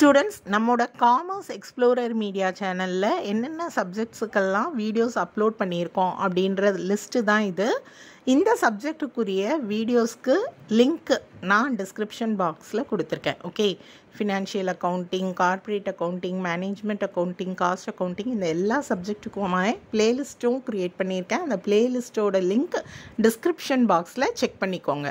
students நம்மோட commerce explorer media சேனலில் என்னென்ன சப்ஜெக்ட்ஸுக்கெல்லாம் வீடியோஸ் அப்லோட் பண்ணியிருக்கோம் அப்படின்ற லிஸ்ட்டு தான் இது இந்த சப்ஜெக்ட்டுக்குரிய வீடியோஸ்க்கு லிங்க் நான் டிஸ்கிரிப்ஷன் பாக்ஸில் கொடுத்துருக்கேன் okay financial accounting corporate accounting management accounting cost accounting இந்த எல்லா சப்ஜெக்ட்டுக்குமாய் பிளேலிஸ்ட்டும் க்ரியேட் பண்ணியிருக்கேன் அந்த பிளேலிஸ்ட்டோட லிங்க் டிஸ்கிரிப்ஷன் பாக்ஸில் செக் பண்ணிக்கோங்க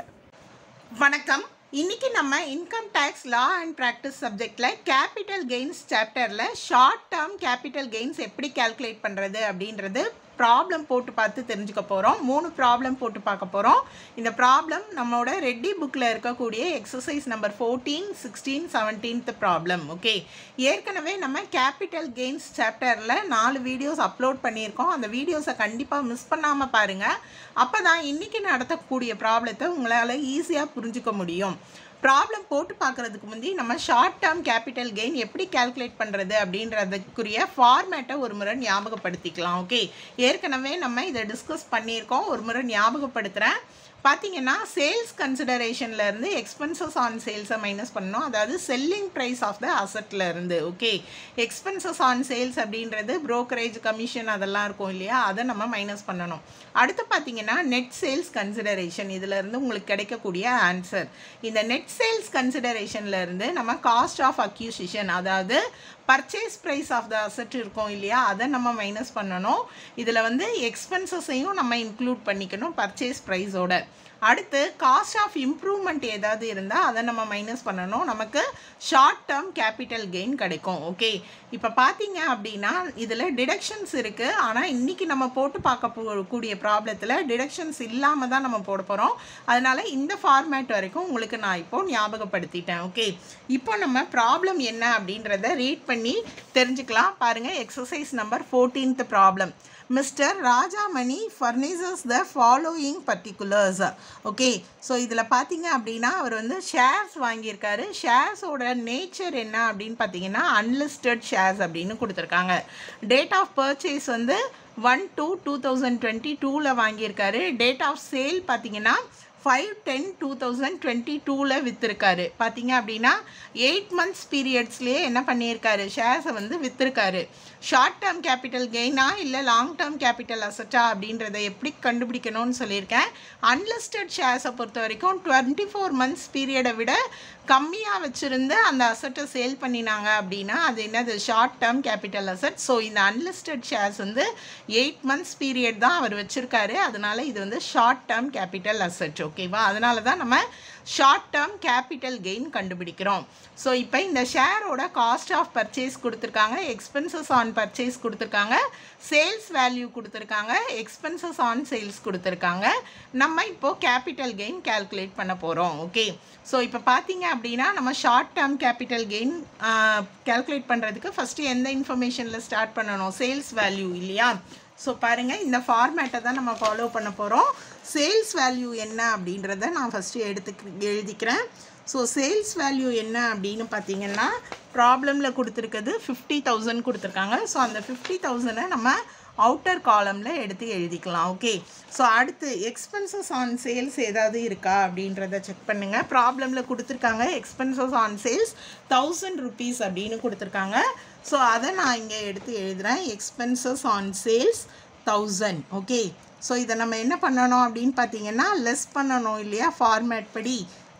வணக்கம் இன்னைக்கு நம்ம income tax law and practice சப்ஜெக்டில் கேபிட்டல் கெயின்ஸ் சாப்டரில் ஷார்ட் டேர்ம் கேபிட்டல் கெயின்ஸ் எப்படி கால்குலேட் பண்ணுறது அப்படின்றது ப்ராப்ளம் போட்டு பார்த்து தெரிஞ்சுக்க போகிறோம் மூணு ப்ராப்ளம் போட்டு பார்க்க போகிறோம் இந்த ப்ராப்ளம் நம்மளோட ரெட்டி புக்கில் இருக்கக்கூடிய exercise number fourteen sixteen seventeenth problem okay ஏற்கனவே நம்ம கேபிட்டல் கெயின்ஸ் சாப்டரில் நாலு வீடியோஸ் அப்லோட் பண்ணியிருக்கோம் அந்த வீடியோஸை கண்டிப்பாக மிஸ் பண்ணாமல் பாருங்கள் அப்போ தான் இன்றைக்கி நடத்தக்கூடிய ப்ராப்ளத்தை உங்களால் ஈஸியாக புரிஞ்சுக்க முடியும் ப்ராப்ளம் போட்டு பார்க்குறதுக்கு முந்தி நம்ம ஷார்ட் டேர்ம் கேபிட்டல் கெயின் எப்படி கால்குலேட் பண்ணுறது அப்படின்றதுக்குரிய ஃபார்மேட்டை ஒரு முறை ஞாபகப்படுத்திக்கலாம் ஓகே ஏற்கனவே நம்ம இதை டிஸ்கஸ் பண்ணியிருக்கோம் ஒரு முறை ஞாபகப்படுத்துகிறேன் பார்த்தீங்கன்னா சேல்ஸ் கன்சிடரேஷனில் இருந்து எக்ஸ்பென்சஸ் ஆன் சேல்ஸை மைனஸ் பண்ணணும் அதாவது செல்லிங் ப்ரைஸ் ஆஃப் த அசட்டில் இருந்து ஓகே எக்ஸ்பென்சஸ் ஆன் சேல்ஸ் அப்படின்றது ப்ரோக்கரேஜ் கமிஷன் அதெல்லாம் இருக்கும் இல்லையா அதை நம்ம மைனஸ் பண்ணணும் அடுத்து பார்த்தீங்கன்னா நெட் சேல்ஸ் கன்சிடரேஷன் இதிலேருந்து உங்களுக்கு கிடைக்கக்கூடிய ஆன்சர் இந்த நெட் சேல்ஸ் கன்சிடரேஷனில் இருந்து நம்ம காஸ்ட் ஆஃப் அக்யூசிஷன் அதாவது purchase price of the asset இருக்கும் இல்லையா அதை நம்ம மைனஸ் பண்ணணும் இதில் வந்து எக்ஸ்பென்சஸையும் நம்ம இன்க்ளூட் பண்ணிக்கணும் பர்ச்சேஸ் ப்ரைஸோட அடுத்து காஸ்ட் ஆஃப் இம்ப்ரூவ்மெண்ட் ஏதாவது இருந்தால் அதை நம்ம மைனஸ் பண்ணணும் நமக்கு ஷார்ட் டேர்ம் கேபிட்டல் கெயின் கிடைக்கும் ஓகே இப்போ பார்த்தீங்க அப்படின்னா இதில் டிடக்ஷன்ஸ் இருக்குது ஆனால் இன்றைக்கி நம்ம போட்டு பார்க்க போகக்கூடிய ப்ராப்ளத்தில் டிடக்ஷன்ஸ் இல்லாமல் தான் நம்ம போட போகிறோம் அதனால் இந்த ஃபார்மேட் வரைக்கும் உங்களுக்கு நான் இப்போ ஞாபகப்படுத்திட்டேன் ஓகே இப்போ நம்ம ப்ராப்ளம் என்ன அப்படின்றத ரீட் பண்ணி தெரிஞ்சுக்கலாம் பாருங்கள் exercise number fourteenth problem mister Rajamani furnishes the following particulars okay so இதில் பார்த்தீங்க அப்படின்னா அவர் வந்து ஷேர்ஸ் வாங்கியிருக்காரு ஷேர்ஸோட நேச்சர் என்ன அப்படின்னு பார்த்தீங்கன்னா அன்லிஸ்டட் ஷேர்ஸ் அப்படின்னு கொடுத்துருக்காங்க டேட் ஆஃப் பர்ச்சேஸ் வந்து one two two thousand twenty டூவில் வாங்கியிருக்காரு டேட் ஆஃப் சேல் பார்த்தீங்கன்னா five ten two thousand twenty டூவில் விற்றுருக்காரு பார்த்தீங்க அப்படின்னா எயிட் மந்த்ஸ் பீரியட்ஸ்லேயே என்ன பண்ணியிருக்காரு ஷேர்ஸை வந்து விற்றுருக்காரு ஷார்ட் டேர்ம் கேபிட்டல் கெயினா இல்லை லாங் டேர்ம் கேபிட்டல் அசட்டா அப்படின்றத எப்படி கண்டுபிடிக்கணும்னு சொல்லியிருக்கேன் அன்லிஸ்டட் ஷேர்ஸை பொறுத்த வரைக்கும் டுவெண்ட்டி ஃபோர் மந்த்ஸ் பீரியடை விட கம்மியாக வச்சுருந்து அந்த அசட்டை சேல் பண்ணினாங்க அப்படின்னா அது என்னது short term capital asset so இந்த அன்லிஸ்டட் ஷேர்ஸ் வந்து எயிட் மந்த்ஸ் பீரியட் தான் அவர் வச்சுருக்காரு அதனால இது வந்து ஷார்ட் டேர்ம் கேபிட்டல் அசட் ஓகேவா அதனால தான் நம்ம ஷார்ட் டேர்ம் கேபிட்டல் கெயின் கண்டுபிடிக்கிறோம் ஸோ இப்போ இந்த ஷேரோட காஸ்ட் ஆஃப் பர்ச்சேஸ் கொடுத்துருக்காங்க எக்ஸ்பென்சஸ் ஆன் பர்ச்சேஸ் கொடுத்துருக்காங்க சேல்ஸ் வேல்யூ கொடுத்துருக்காங்க எக்ஸ்பென்சஸ் ஆன் சேல்ஸ் கொடுத்துருக்காங்க நம்ம இப்போது கேபிட்டல் கெயின் கேல்குலேட் பண்ண போகிறோம் ஓகே ஸோ இப்போ பார்த்தீங்க அப்படின்னா நம்ம short term capital gain calculate பண்ணுறதுக்கு ஃபஸ்ட்டு எந்த இன்ஃபர்மேஷனில் ஸ்டார்ட் பண்ணணும் சேல்ஸ் வேல்யூ இல்லையா ஸோ பாருங்கள் இந்த ஃபார்மேட்டை தான் நம்ம ஃபாலோ பண்ண போகிறோம் சேல்ஸ் வேல்யூ என்ன அப்படின்றத நான் ஃபஸ்ட்டு எடுத்து எழுதிக்கிறேன் ஸோ சேல்ஸ் வேல்யூ என்ன அப்படின்னு பார்த்தீங்கன்னா ப்ராப்ளமில் கொடுத்துருக்கிறது ஃபிஃப்டி தௌசண்ட் கொடுத்துருக்காங்க ஸோ அந்த ஃபிஃப்டி தௌசண்டை நம்ம அவுட்டர் காலமில் எடுத்து எழுதிக்கலாம் ஓகே ஸோ அடுத்து எக்ஸ்பென்சஸ் ஆன் சேல்ஸ் ஏதாவது இருக்கா அப்படின்றத செக் பண்ணுங்கள் ப்ராப்ளமில் கொடுத்துருக்காங்க expenses on sales thousand rupees அப்படின்னு கொடுத்துருக்காங்க ஸோ அதை நான் இங்கே எடுத்து எழுதுகிறேன் expenses on sales thousand okay so இதை நம்ம என்ன பண்ணணும் அப்படின்னு பார்த்தீங்கன்னா லெஸ் பண்ணணும் இல்லையா ஃபார்மேட் படி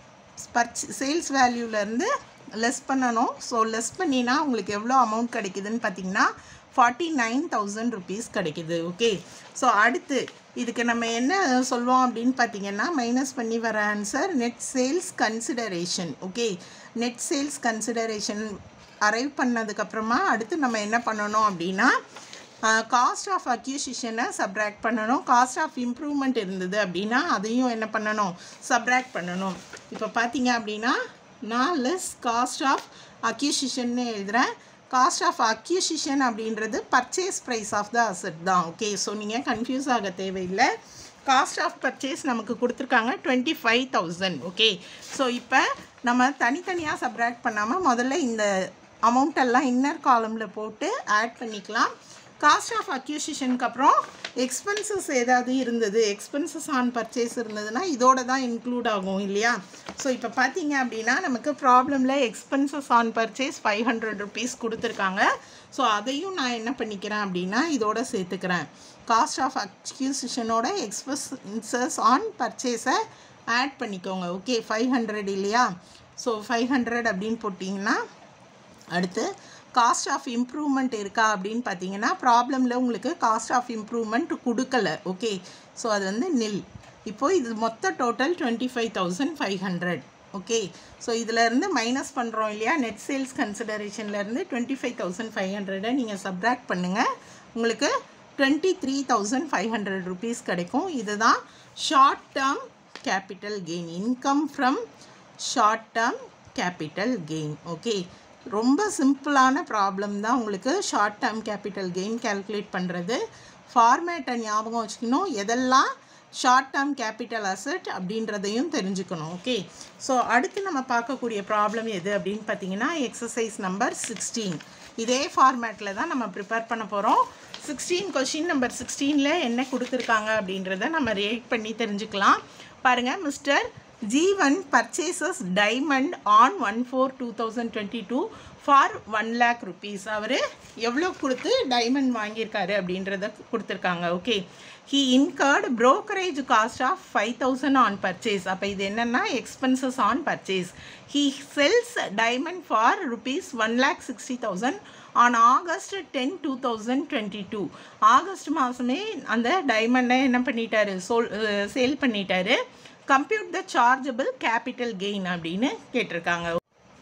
பர்ச் சேல்ஸ் வேல்யூலேருந்து லெஸ் பண்ணணும் ஸோ லெஸ் பண்ணினா உங்களுக்கு எவ்வளோ அமௌண்ட் கிடைக்குதுன்னு பார்த்தீங்கன்னா ஃபார்ட்டி நைன் தௌசண்ட் ருபீஸ் கிடைக்குது ஓகே ஸோ அடுத்து இதுக்கு நம்ம என்ன சொல்லுவோம் அப்படின்னு பார்த்தீங்கன்னா மைனஸ் பண்ணி வர answer net sales consideration okay net sales consideration arrive பண்ணதுக்கப்புறமா அடுத்து நம்ம என்ன பண்ணணும் அப்படின்னா காஸ்ட் ஆஃப் அக்யூசிஷனை சப்ராக்ட் பண்ணணும் காஸ்ட் ஆஃப் இம்ப்ரூவ்மெண்ட் இருந்தது அப்படின்னா அதையும் என்ன பண்ணணும் சப்ராக்ட் பண்ணணும் இப்போ பார்த்தீங்க அப்படின்னா நான் லெஸ் காஸ்ட் ஆஃப் அக்யூசிஷன்னு எழுதுகிறேன் காஸ்ட் ஆஃப் அக்யூசிஷன் அப்படின்றது purchase price of the asset தான் ஓகே ஸோ நீங்கள் கன்ஃபியூஸ் ஆக தேவையில்லை காஸ்ட் ஆஃப் பர்ச்சேஸ் நமக்கு கொடுத்துருக்காங்க twenty five thousand okay so இப்போ நம்ம தனித்தனியாக சப்ராக்ட் பண்ணாமல் முதல்ல இந்த அமௌண்ட்டெல்லாம் இன்னர் காலமில் போட்டு ஆட் பண்ணிக்கலாம் காஸ்ட் ஆஃப் அக்யூசிஷனுக்கு அப்புறம் எக்ஸ்பென்சஸ் ஏதாவது இருந்தது எக்ஸ்பென்சஸ் ஆன் பர்ச்சேஸ் இருந்ததுன்னா இதோட தான் இன்க்ளூட் ஆகும் இல்லையா ஸோ இப்போ பார்த்தீங்க அப்படின்னா நமக்கு ப்ராப்ளமில் expenses on purchase five hundred rupees கொடுத்துருக்காங்க ஸோ அதையும் நான் என்ன பண்ணிக்கிறேன் அப்படின்னா இதோட சேர்த்துக்கிறேன் காஸ்ட் ஆஃப் அக்யூசிஷனோட எக்ஸ்பென்சஸ் ஆன் பர்ச்சேஸை ஆட் பண்ணிக்கோங்க ஓகே ஃபைவ் ஹண்ட்ரட் இல்லையா ஸோ ஃபைவ் ஹண்ட்ரட் அப்படின்னு போட்டிங்கன்னா அடுத்து காஸ்ட் ஆஃப் இம்ப்ரூவ்மெண்ட் இருக்கா அப்படின்னு பார்த்தீங்கன்னா ப்ராப்ளமில் உங்களுக்கு காஸ்ட் ஆஃப் இம்ப்ரூவ்மெண்ட் கொடுக்கல ஓகே ஸோ அது வந்து நில் இப்போது இது மொத்த total twenty five thousand five hundred okay so இதிலேருந்து மைனஸ் பண்ணுறோம் இல்லையா நெட் சேல்ஸ் கன்சிடரேஷன்லேருந்து டுவெண்ட்டி ஃபைவ் தௌசண்ட் ஃபைவ் ஹண்ட்ரடை நீங்கள் சப்ராக்ட் பண்ணுங்கள் உங்களுக்கு twenty three thousand five hundred rupees கிடைக்கும் இதுதான் short term capital gain income from short term capital gain okay ரொம்ப சிம்பிளான ப்ராப்ளம் தான் உங்களுக்கு short term capital gain calculate பண்ணுறது ஃபார்மேட்டை ஞாபகம் வச்சுக்கணும் எதெல்லாம் ஷார்ட் டேர்ம் கேபிட்டல் அசட் அப்படின்றதையும் தெரிஞ்சுக்கணும் ஓகே ஸோ அடுத்து நம்ம பார்க்கக்கூடிய ப்ராப்ளம் எது அப்படின்னு பார்த்தீங்கன்னா எக்ஸசைஸ் நம்பர் சிக்ஸ்டீன் இதே ஃபார்மேட்டில் தான் நம்ம ப்ரிப்பேர் பண்ண போகிறோம் சிக்ஸ்டீன் கொஷின் நம்பர் சிக்ஸ்டீனில் என்ன கொடுத்துருக்காங்க அப்படின்றத நம்ம ரியாக்ட் பண்ணி தெரிஞ்சுக்கலாம் பாருங்கள் mister Jeevan purchases diamond on one four two thousand twenty two for one lakh rupees அவர் எவ்வளோ கொடுத்து டைமண்ட் வாங்கியிருக்காரு அப்படின்றத கொடுத்துருக்காங்க okay he incurred brokerage cost of five thousand on purchase அப்போ இது என்னென்னா expenses on purchase he sells diamond for rupees one lakh sixty thousand on August ten two thousand twenty two August மாதமே அந்த டைமண்டை என்ன பண்ணிட்டாரு சோல் சேல் பண்ணிட்டாரு compute the chargeable capital gain அப்படின்னு கேட்டிருக்காங்க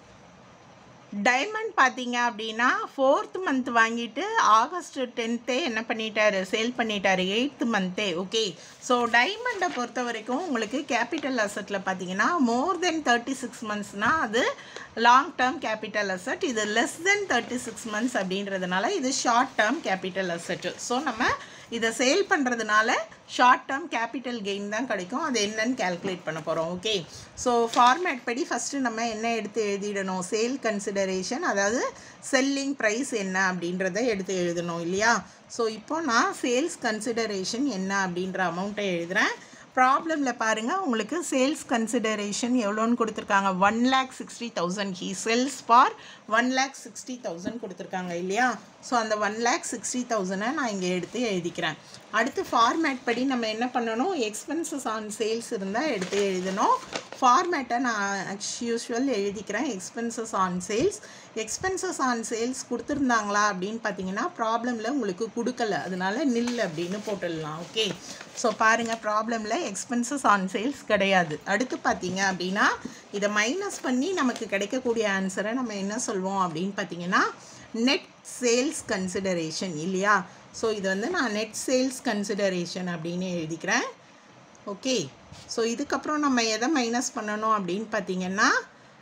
டைமண்ட் பார்த்தீங்க அப்படின்னா ஃபோர்த் மந்த் வாங்கிட்டு ஆகஸ்ட் டென்த்தே என்ன பண்ணிட்டாரு சேல் பண்ணிட்டாரு எயித்து மந்த்தே ஓகே ஸோ டைமண்டை பொறுத்த வரைக்கும் உங்களுக்கு கேபிட்டல் அசட்டில் பார்த்தீங்கன்னா மோர் தென் தேர்ட்டி சிக்ஸ் மந்த்ஸ்னால் அது லாங் டேர்ம் கேபிட்டல் அசட் இது less than thirty six months அப்படின்றதுனால இது short term capital asset so நம்ம இதை சேல் பண்ணுறதுனால ஷார்ட் டேர்ம் கேபிட்டல் கெயின் தான் கிடைக்கும் அது என்னன்னு கேல்குலேட் பண்ண போகிறோம் ஓகே ஸோ ஃபார்மேட் படி ஃபஸ்ட்டு நம்ம என்ன எடுத்து எழுதிடணும் சேல் கன்சிடரேஷன் அதாவது செல்லிங் ப்ரைஸ் என்ன அப்படின்றத எடுத்து எழுதணும் இல்லையா ஸோ இப்போ நான் சேல்ஸ் கன்சிடரேஷன் என்ன அப்படின்ற அமௌண்ட்டை எழுதுகிறேன் ப்ராப்ளமில் பாருங்கள் உங்களுக்கு சேல்ஸ் கன்சிடரேஷன் எவ்வளோன்னு கொடுத்துருக்காங்க one lakh sixty thousand he sells for one lakh sixty thousand கொடுத்துருக்காங்க இல்லையா ஸோ அந்த ஒன் லேக் சிக்ஸ்டி தௌசண்டை நான் இங்கே எடுத்து எழுதிக்கிறேன் அடுத்து ஃபார்மேட் படி நம்ம என்ன பண்ணணும் எக்ஸ்பென்சஸ் ஆன் சேல்ஸ் இருந்தால் எடுத்து எழுதணும் ஃபார்மேட்டை நான் ஆஸ் யூஷுவல் எழுதிக்கிறேன் expenses on sales expenses on sales கொடுத்துருந்தாங்களா அப்படின்னு பார்த்தீங்கன்னா ப்ராப்ளமில் உங்களுக்கு கொடுக்கல அதனால நில் அப்படின்னு போட்டுடலாம் ஓகே ஸோ பாருங்கள் ப்ராப்ளமில் எக்ஸ்பென்சஸ் ஆன் சேல்ஸ் கிடையாது அடுத்து பார்த்தீங்க அப்படின்னா இதை மைனஸ் பண்ணி நமக்கு கிடைக்கக்கூடிய ஆன்சரை நம்ம என்ன சொல்வோம் அப்படின்னு பார்த்தீங்கன்னா நெட் சேல்ஸ் கன்சிடரேஷன் இல்லையா ஸோ இது வந்து நான் நெட் சேல்ஸ் கன்சிடரேஷன் அப்படின்னு எழுதிக்கிறேன் ஓகே ஸோ இதுக்கப்புறம் நம்ம எதை மைனஸ் பண்ணணும் அப்படின்னு பார்த்தீங்கன்னா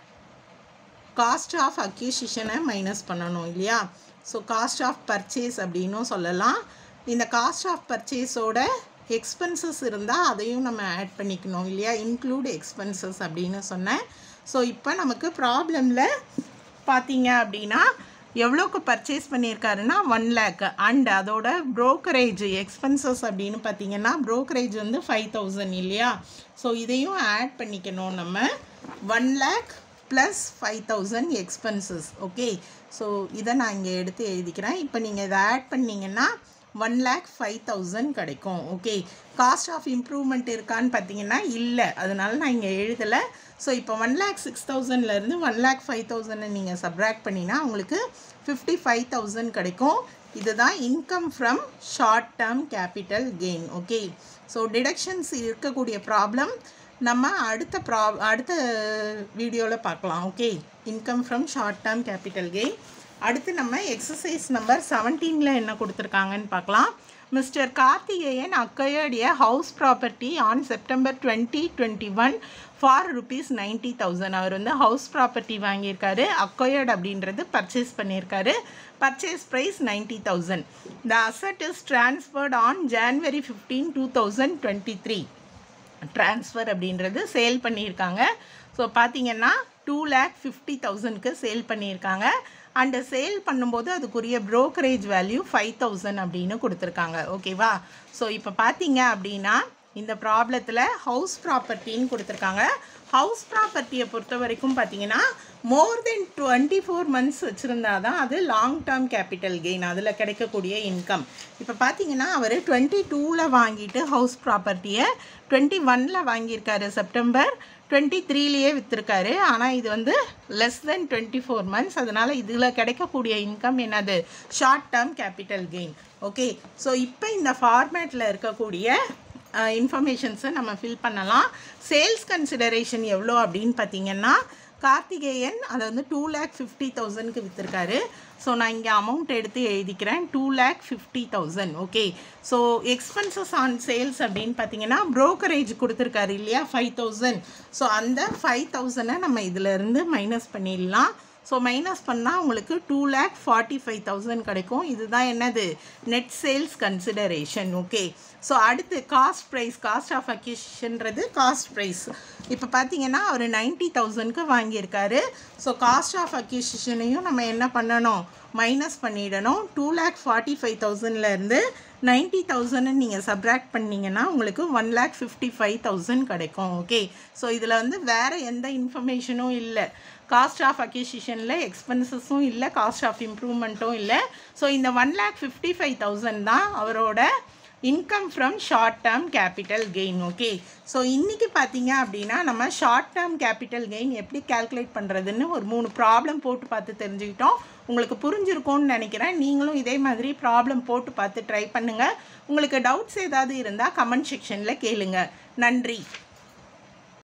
காஸ்ட் ஆஃப் அக்யூசிஷனை மைனஸ் பண்ணணும் இல்லையா ஸோ காஸ்ட் ஆஃப் பர்ச்சேஸ் அப்படின்னும் சொல்லலாம் இந்த காஸ்ட் ஆஃப் பர்ச்சேஸோட எக்ஸ்பென்சஸ் இருந்தால் அதையும் நம்ம ஆட் பண்ணிக்கணும் இல்லையா இன்க்ளூட் எக்ஸ்பென்சஸ் அப்படின்னு சொன்னேன் ஸோ இப்போ நமக்கு ப்ராப்ளமில் பார்த்தீங்க அப்படின்னா எவ்வளோக்கு பர்ச்சேஸ் பண்ணியிருக்காருன்னா ஒன் லேக் அண்ட் அதோட ப்ரோக்கரேஜ் எக்ஸ்பென்சஸ் அப்படின்னு பார்த்தீங்கன்னா ப்ரோக்கரேஜ் வந்து ஃபைவ் தௌசண்ட் இல்லையா ஸோ இதையும் ஆட் பண்ணிக்கணும் நம்ம one lakh plus five thousand expenses okay so இதை நான் இங்கே எடுத்து எழுதிக்கிறேன் இப்போ நீங்கள் இதை ஆட் பண்ணிங்கன்னா ஒன் லேக் ஃபைவ் தௌசண்ட் கிடைக்கும் ஓகே காஸ்ட் ஆஃப் இம்ப்ரூவ்மெண்ட் இருக்கான்னு பார்த்தீங்கன்னா இல்லை அதனால நான் இங்கே எழுதலை ஸோ இப்போ ஒன் லேக் சிக்ஸ் தௌசண்ட்லேருந்து ஒன் லேக் ஃபைவ் தௌசண்டை நீங்கள் சப்ராக்ட் பண்ணினா உங்களுக்கு ஃபிஃப்டி ஃபைவ் தௌசண்ட் கிடைக்கும் இதுதான் income from short term capital gain okay so deductions இருக்கக்கூடிய ப்ராப்ளம் நம்ம அடுத்த ப்ரா அடுத்த வீடியோவில் பார்க்கலாம் okay income from short term capital gain அடுத்து நம்ம எக்ஸசைஸ் நம்பர் செவன்டீனில் என்ன கொடுத்துருக்காங்கன்னு பார்க்கலாம் mister Karthikeyan acquired a house property on September twenty twenty one for rupees ninety thousand அவர் வந்து ஹவுஸ் ப்ராப்பர்ட்டி வாங்கியிருக்காரு acquired அப்படின்றது பர்ச்சேஸ் பண்ணியிருக்காரு purchase price ninety thousand the asset is transferred on January fifteen two thousand twenty three transfer அப்படின்றது sale பண்ணியிருக்காங்க so பார்த்தீங்கன்னா two lakh fifty தௌசண்ட்க்கு sale பண்ணியிருக்காங்க அண்டு சேல் பண்ணும்போது அதுக்குரிய brokerage வேல்யூ ஃபைவ் தௌசண்ட் அப்படின்னு கொடுத்துருக்காங்க ஓகேவா ஸோ இப்போ பார்த்தீங்க அப்படின்னா இந்த ப்ராப்ளத்தில் ஹவுஸ் ப்ராப்பர்ட்டின்னு கொடுத்துருக்காங்க ஹவுஸ் ப்ராப்பர்ட்டியை பொறுத்த வரைக்கும் பார்த்தீங்கன்னா more than twenty four months வச்சுருந்தா தான் அது லாங் டேர்ம் கேபிட்டல் கெயின் அதில் கிடைக்கக்கூடிய இன்கம் இப்போ பார்த்தீங்கன்னா அவர் டுவெண்ட்டி டூவில் வாங்கிட்டு ஹவுஸ் ப்ராப்பர்ட்டியை டுவெண்ட்டி ஒனில் வாங்கியிருக்காரு செப்டம்பர் டுவெண்ட்டி த்ரீலேயே விற்றுருக்காரு ஆனால் இது வந்து less than twenty four months அதனால் இதில் கிடைக்கக்கூடிய இன்கம் என்னது short term capital gain okay so இப்போ இந்த ஃபார்மேட்டில் இருக்கக்கூடிய இன்ஃபர்மேஷன்ஸை நம்ம ஃபில் பண்ணலாம் சேல்ஸ் கன்சிடரேஷன் எவ்வளோ அப்படின்னு பார்த்தீங்கன்னா கார்த்திகேயன் அதை வந்து டூ லேக் ஃபிஃப்டி தௌசண்ட்க்கு விற்றுருக்காரு ஸோ நான் இங்கே அமௌண்ட் எடுத்து எழுதிக்கிறேன் two lakh fifty thousand okay so expenses on sales அப்படின்னு பார்த்தீங்கன்னா brokerage கொடுத்துருக்காரு இல்லையா ஃபைவ் தௌசண்ட் ஸோ அந்த ஃபைவ் தௌசண்டை நம்ம இதிலேருந்து மைனஸ் பண்ணிடலாம் ஸோ மைனஸ் பண்ணால் உங்களுக்கு two lakh forty five thousand கிடைக்கும் இதுதான் என்னது net sales consideration okay so அடுத்து காஸ்ட் ப்ரைஸ் காஸ்ட் ஆஃப் அக்யூஷன்றது காஸ்ட் ப்ரைஸ் இப்போ பார்த்தீங்கன்னா அவர் நைன்ட்டி தௌசண்ட்க்கு வாங்கியிருக்காரு ஸோ காஸ்ட் ஆஃப் அக்யூஷனையும் நம்ம என்ன பண்ணணும் மைனஸ் பண்ணிடணும் டூ லேக் ஃபார்ட்டி ஃபைவ் தௌசண்ட்லேருந்து நைன்ட்டி தௌசண்ட் நீங்கள் சப்ராக்ட் பண்ணீங்கன்னா உங்களுக்கு one lakh fifty five thousand கிடைக்கும் ஓகே ஸோ இதில் வந்து வேறு எந்த இன்ஃபர்மேஷனும் இல்லை காஸ்ட் ஆஃப் அக்யூசிஷனில் எக்ஸ்பென்சஸும் இல்லை காஸ்ட் ஆஃப் இம்ப்ரூவ்மெண்ட்டும் இல்லை ஸோ இந்த one lakh fifty five thousand தான் அவரோட income from short term capital gain okay so இன்றைக்கி பார்த்தீங்க அப்படின்னா நம்ம ஷார்ட் டேர்ம் கேபிட்டல் கெயின் எப்படி கால்குலேட் பண்ணுறதுன்னு ஒரு மூணு ப்ராப்ளம் போட்டு பார்த்து தெரிஞ்சுக்கிட்டோம் உங்களுக்கு புரிஞ்சிருக்கும்னு நினைக்கிறேன் நீங்களும் இதே மாதிரி ப்ராப்ளம் போட்டு பார்த்து ட்ரை பண்ணுங்கள் உங்களுக்கு டவுட்ஸ் ஏதாவது இருந்தால் கமெண்ட் செக்ஷனில் கேளுங்க நன்றி